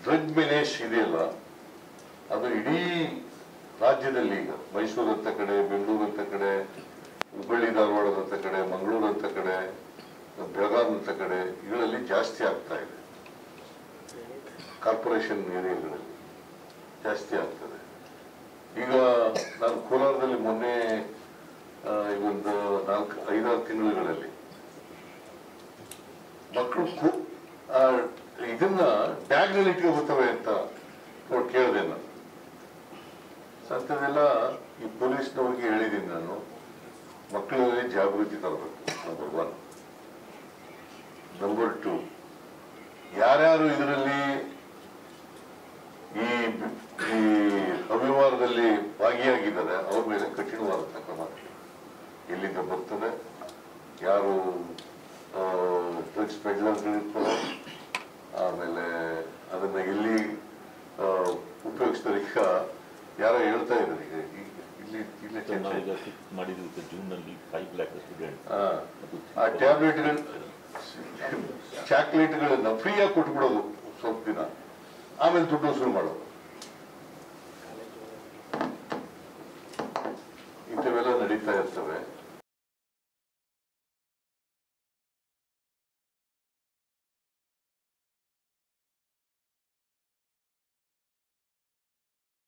drug ಮೆನೇಶ್ ಇದೆಯಲ್ಲ ಅದು ಇಡೀ ರಾಜ್ಯದಲ್ಲಿ ಈಗ ಮೈಸೂರು ಅಂತ ಕಡೆ ಬೆಂಗಳೂರು ಅಂತ ಕಡೆ ಹುಬ್ಬಳ್ಳಿ ಧಾರವಾಡದಂತ ಕಡೆ ಮಂಗಳೂರು ಅಂತ ಕಡೆ ಬೆಳಗಾಂ ಅಂತ ಕಡೆ ಇವುಗಳಲ್ಲಿ ಜಾಸ್ತಿ ಆಗ್ತಾ ಇದೆ ಕಾರ್ಪೊರೇಷನ್ ಏರಿಯಾಗಳಲ್ಲಿ ಜಾಸ್ತಿ ಆಗ್ತದೆ ಈಗ ನಾನು ಕೋಲಾರದಲ್ಲಿ ಮೊನ್ನೆ ಆ, ಈ ಒಂದು ನಾಲ್ಕು ಐದಾರು ತಿಂಗಳುಗಳಲ್ಲಿ ಮಕ್ಕಳು ಕು- ಆ, ಇದನ್ನ ಬ್ಯಾಗ್ನಲ್ಲಿ ಇಟ್ಕೊಬರ್ತವೆ ಅಂತ ನೋಡಿ ಕೇಳಿದೆ ನಾನು ಅಂಥದ್ದೆಲ್ಲ ಈ ಪೊಲೀಸ್ನವ್ರಿಗೆ ಹೇಳಿದ್ದೀನಿ ನಾನು ಮಕ್ಕಳಲ್ಲಿ ಜಾಗೃತಿ ತರಬೇಕು ನಂಬರ್ ಒನ್ ನಂಬರ್ ಟು ಯಾರ್ಯಾರು ಇದರಲ್ಲಿ ಈ ಈ ಅವ್ಯವಹಾರದಲ್ಲಿ ಭಾಗಿಯಾಗಿದ್ದಾರೆ ಅವ್ರ ಮೇಲೆ ಕಠಿಣವಾದಂಥ ಕ್ರಮ ಎಲ್ಲಿಂದ ಬರ್ತದೆ ಯಾರು ಡ್ರಗ್ಸ್ ಪೆಡ್ಲರ್ಗಳಿರ್ತಾರೆ ಆಮೇಲೆ ಅದನ್ನ ಎಲ್ಲಿ ಆ, ಉಪಯೋಗಿಸ್ತಾರೆ ಈಗ ಯಾರೋ ಹೇಳ್ತಾ ಇದ್ದಾರೆ ಈಗ ಈಗ ಇಲ್ಲಿ ಇಲ್ಲೇ ಚರ್ಚೆ ನಾವೀಗ ಫಿಕ್ಸ್ ಮಾಡಿದ್ವಿ ಜೂನ್ ನಲ್ಲಿ ಫೈವ್ ಲ್ಯಾಕ್ ಸ್ಟೂಡೆಂಟ್ ಆ, ಆ ಟ್ಯಾಬ್ಲೆಟ್ಗಳು ಚಾಕ್ಲೇಟ್ಗಳನ್ನ ಫ್ರೀಯಾಗಿ ಕೊಟ್ಬಿಡೋದು ಸ್ವಲ್ಪ ದಿನ ಆಮೇಲೆ ದುಡ್ಡು ವಸೂಲು ಮಾಡೋದು